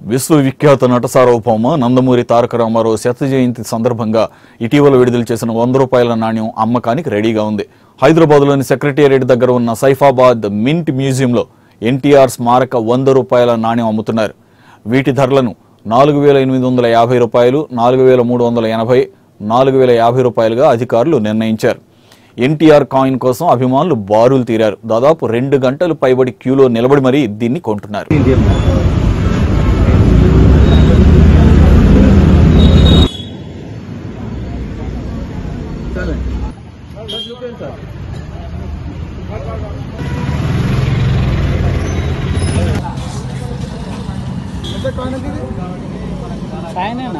విశ్వవిఖ్యాత నట సార్వభౌమ నందమూరి తారక రామారావు శత జయంతి సందర్భంగా ఇటీవల విడుదల చేసిన వంద రూపాయల నాణ్యం అమ్మకానికి రెడీగా ఉంది హైదరాబాద్లోని సెక్రటేరియట్ దగ్గర ఉన్న సైఫాబాద్ మింట్ మ్యూజియంలో ఎన్టీఆర్ స్మారక వంద రూపాయల నాణ్యం అమ్ముతున్నారు వీటి ధరలను నాలుగు వేల ఎనిమిది వందల యాభై రూపాయలు నాలుగు వేల మూడు వందల ఎనభై నాలుగు వేల యాభై రూపాయలుగా అధికారులు నిర్ణయించారు ఎన్టీఆర్ కాయిన్ కోసం అభిమానులు బారులు తీరారు దాదాపు రెండు గంటలు పైబడి క్యూలో నిలబడి మరీ దీన్ని కొంటున్నారు కాయనేనా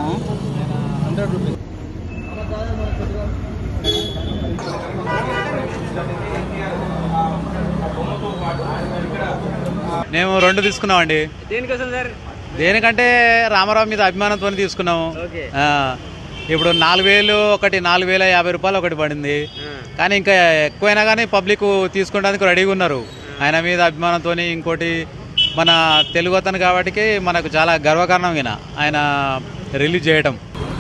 మేము రెండు తీసుకున్నామండి దేనికోసం సార్ దేనికంటే రామారావు మీద అభిమానంతో తీసుకున్నాము ఓకే. ఆ, ఇప్పుడు నాలుగు వేలు ఒకటి నాలుగు వేల యాభై రూపాయలు ఒకటి పడింది కానీ ఇంకా ఎక్కువైనా కానీ పబ్లిక్ తీసుకోవడానికి రెడీగా ఉన్నారు ఆయన మీద అభిమానంతో ఇంకోటి మన తెలుగు అతను కాబట్టి మనకు చాలా గర్వకారణం ఈయన ఆయన రిలీజ్ చేయటం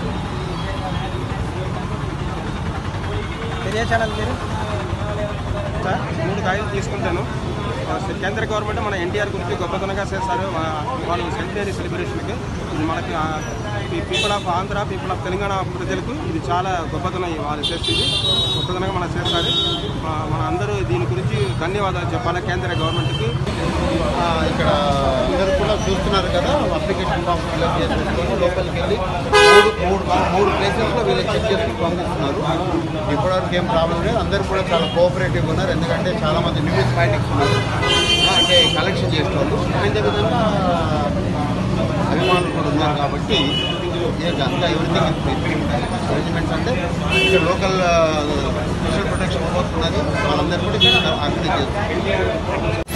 సార్ మూడు కాయలు తీసుకుంటాను ఆ, కేంద్ర గవర్నమెంట్ మన ఎన్టీఆర్ గురించి గొప్పతనంగా చేస్తారు వా- వాళ్ళు సెంచరీ సెలబ్రేషన్కి ఇది మనకి people of Andhra people of Telangana ప్రజలకు ఇది చాలా గొప్పతనం వాళ్ళు చేస్తుంది గొప్పతనంగా మనం చేస్తారు మా- మన అందరూ దీని గురించి ధన్యవాదాలు చెప్పాలి కేంద్ర గవర్నమెంట్కి ఆ, ఇక్కడ అందరూ కూడా చూస్తున్నారు కదా అప్లికేషన్ ఫామ్ ఫిల్అప్ చేసుకుంటున్నారు లోపలికి వెళ్ళి మూడు మూడు మూడు ప్లేసెస్లో వీళ్ళు చెక్ చేసుకుని పంపిస్తున్నారు ఇప్పటివరకు ఏం ప్రాబ్లం లేదు అందరూ కూడా చాలా కోఆపరేటివ్గా ఉన్నారు ఎందుకంటే చాలా మంది న్యూస్ మైండింగ్స్ ఉన్నారు అంటే కలెక్షన్ చేసేవాళ్ళు అదేవిధంగా అభిమానులు కూడా ఉన్నారు కాబట్టి ఏ అంతా ఎవ్రీథింగ్ అరేంజ్మెంట్స్ అంటే ఇక్కడ లోకల్ సోషల్ ప్రొటెక్షన్ ఉన్నది వాళ్ళందరూ కూడా ఇక్కడ అక్కడ చేస్తారు